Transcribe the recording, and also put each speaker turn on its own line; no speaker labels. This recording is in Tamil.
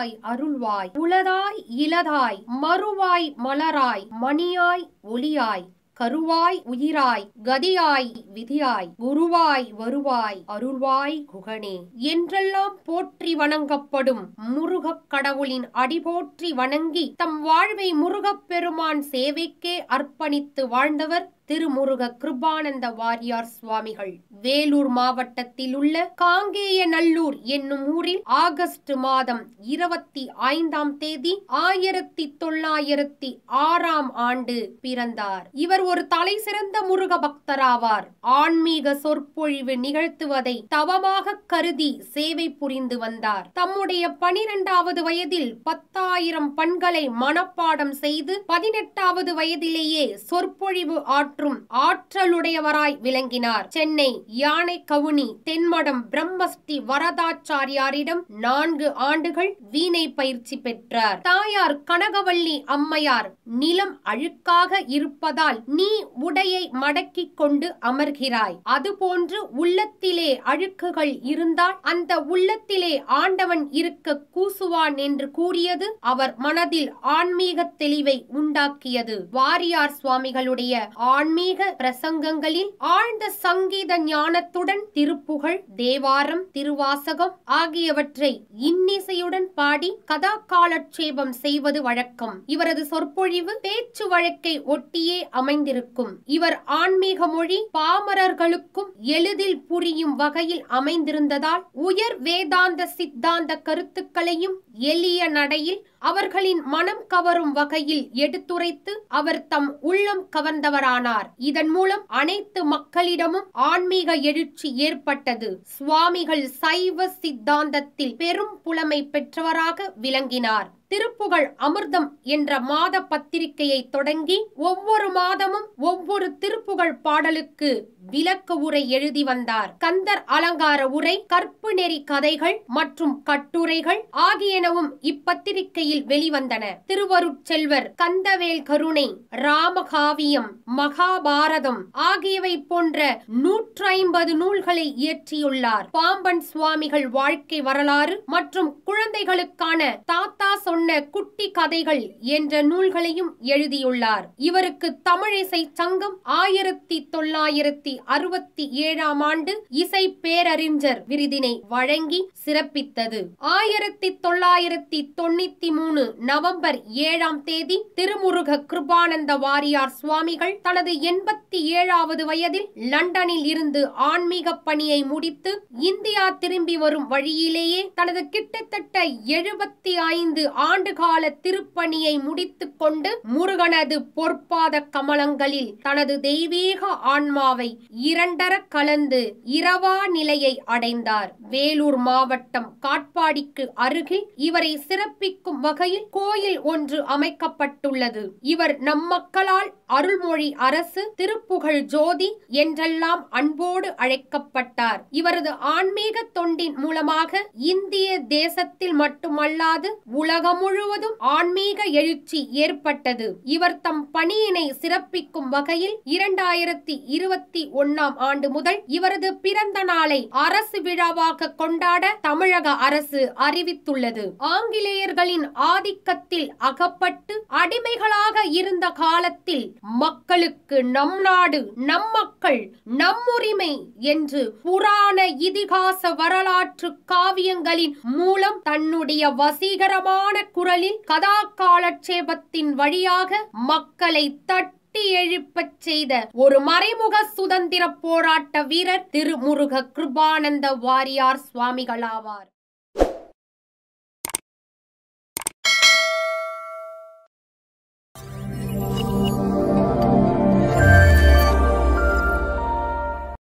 அருளாய் அருள்வாய் உளதாய் இலதாய் மறுவாய் மலராய் மணியாய் ஒளியாய் கருவாய் உயிராய் கதியாய் விதியாய் குருவாய் வருவாய் அருள்வாய் குகனே என்றெல்லாம் போற்றி வணங்கப்படும் முருகக் கடவுளின் அடி போற்றி வணங்கி தம் வாழ்வை முருகப் பெருமான் சேவைக்கே அர்ப்பணித்து வாழ்ந்தவர் திருமுருக கிருபானந்த வாரியார் சுவாமிகள் வேலூர் மாவட்டத்தில் உள்ள காங்கேய நல்லூர் என்னும் ஊரில் ஆகஸ்ட் மாதம் இருபத்தி ஐந்தாம் தேதி ஆயிரத்தி தொள்ளாயிரத்தி ஆறாம் ஆண்டு பிறந்தார் இவர் ஒரு தலை சிறந்த முருக பக்தராவார் ஆன்மீக சொற்பொழிவு நிகழ்த்துவதை தவமாக கருதி சேவை புரிந்து வந்தார் தம்முடைய பனிரெண்டாவது வயதில் பத்தாயிரம் பண்களை மனப்பாடம் செய்து பதினெட்டாவது வயதிலேயே சொற்பொழிவு ஆற்ற மற்றும் ஆற்றலுடையவராய் விளங்கினார் சென்னை யானை கவுனி தென்மடம் பிரம்மஸ்ரீ வரதாச்சாரியாரிடம் நான்கு ஆண்டுகள் வீணை பயிற்சி பெற்றார் தாயார் கனகவல்லி அம்மையார் நிலம் அழுக்காக இருப்பதால் நீ உடையை மடக்கிக் கொண்டு அமர்கிறாய் அதுபோன்று உள்ளத்திலே அழுக்குகள் இருந்தால் அந்த உள்ளத்திலே ஆண்டவன் இருக்க கூசுவான் என்று கூறியது அவர் மனதில் ஆன்மீக தெளிவை உண்டாக்கியது வாரியார் சுவாமிகளுடைய ஆன்மீக பிரசங்கங்களில் ஆழ்ந்த சங்கீத ஞானத்துடன் திருப்புகழ் தேவாரம் திருவாசகம் ஆகியவற்றை இன்னிசையுடன் பாடி கதா காலட்சேபம் செய்வது வழக்கம் இவரது சொற்பொழிவு பேச்சு வழக்கை ஒட்டியே அமைந்திருக்கும் இவர் ஆன்மீக மொழி பாமரர்களுக்கும் எளிதில் புரியும் வகையில் அமைந்திருந்ததால் உயர் வேதாந்த சித்தாந்த கருத்துக்களையும் எளிய நடையில் அவர்களின் மனம் கவரும் வகையில் எடுத்துரைத்து அவர் தம் உள்ளம் கவர்ந்தவரானார் இதன் மூலம் அனைத்து மக்களிடமும் ஆன்மீக எழுச்சி ஏற்பட்டது சுவாமிகள் சைவ சித்தாந்தத்தில் பெரும் புலமை பெற்றவராக விளங்கினார் திருப்புகழ் அமிர்தம் என்ற மாத பத்திரிகையை தொடங்கி ஒவ்வொரு மாதமும் ஒவ்வொரு திருப்புகழ் பாடலுக்கு விளக்க உரை எழுதி வந்தார் கந்தர் அலங்கார உரை கற்பு நெறி கதைகள் மற்றும் கட்டுரைகள் ஆகியனவும் இப்பத்திரிகையில் வெளிவந்தன திருவருட்செல்வர் கந்தவேல் கருணை ராமகாவியம் மகாபாரதம் ஆகியவை போன்ற நூற்றி ஐம்பது நூல்களை இயற்றியுள்ளார் பாம்பன் சுவாமிகள் வாழ்க்கை வரலாறு மற்றும் குழந்தைகளுக்கான தாத்தா சொன்ன குட்டி கதைகள் என்ற நூல்களையும் எழுதியுள்ளார் இவருக்கு தமிழிசை சங்கம் ஆயிரத்தி தொள்ளாயிரத்தி அறுபத்தி ஏழாம் ஆண்டு இசை பேரறிஞர் விருதினை வழங்கி சிறப்பித்தது ஆயிரத்தி தொள்ளாயிரத்தி தொண்ணூத்தி மூணு நவம்பர் ஏழாம் தேதி திருமுருக கிருபானந்த வாரியார் சுவாமிகள் தனது எண்பத்தி ஏழாவது வயதில் லண்டனில் இருந்து ஆன்மீக பணியை முடித்து இந்தியா திரும்பி வரும் வழியிலேயே தனது கிட்டத்தட்ட எழுபத்தி ஐந்து ஆண்டுகால திருப்பணியை முடித்துக் கொண்டு முருகனது பொற்பாத கமலங்களில் தனது தெய்வீக ஆன்மாவை இரண்டர கலந்து இரவா நிலையை அடைந்தார் வேலூர் மாவட்டம் காட்பாடிக்கு அருகில் இவரை சிறப்பிக்கும் வகையில் கோயில் ஒன்று அமைக்கப்பட்டுள்ளது இவர் நம் மக்களால் அருள்மொழி அரசு திருப்புகழ் ஜோதி என்றெல்லாம் அன்போடு அழைக்கப்பட்டார் இவரது ஆன்மீக தொண்டின் மூலமாக இந்திய தேசத்தில் மட்டுமல்லாது உலகம் முழுவதும் ஆன்மீக எழுச்சி ஏற்பட்டது இவர் தம் பணியினை சிறப்பிக்கும் வகையில் இரண்டாயிரத்தி இருபத்தி ஒன்னாம் ஆண்டு முதல் இவரது பிறந்த நாளை அரசு விழாவாக கொண்டாட தமிழக அரசு அறிவித்துள்ளது ஆங்கிலேயர்களின் ஆதிக்கத்தில் அகப்பட்டு அடிமைகளாக இருந்த காலத்தில் மக்களுக்கு நம் நாடு நம் மக்கள் நம் உரிமை என்று புராண இதிகாச வரலாற்று காவியங்களின் மூலம் தன்னுடைய வசீகரமான குரலில் கதா காலட்சேபத்தின் வழியாக மக்களை தட்டி எழுப்பச் செய்த ஒரு மறைமுக சுதந்திர போராட்ட வீரர் திருமுருக கிருபானந்த வாரியார் சுவாமிகளாவார்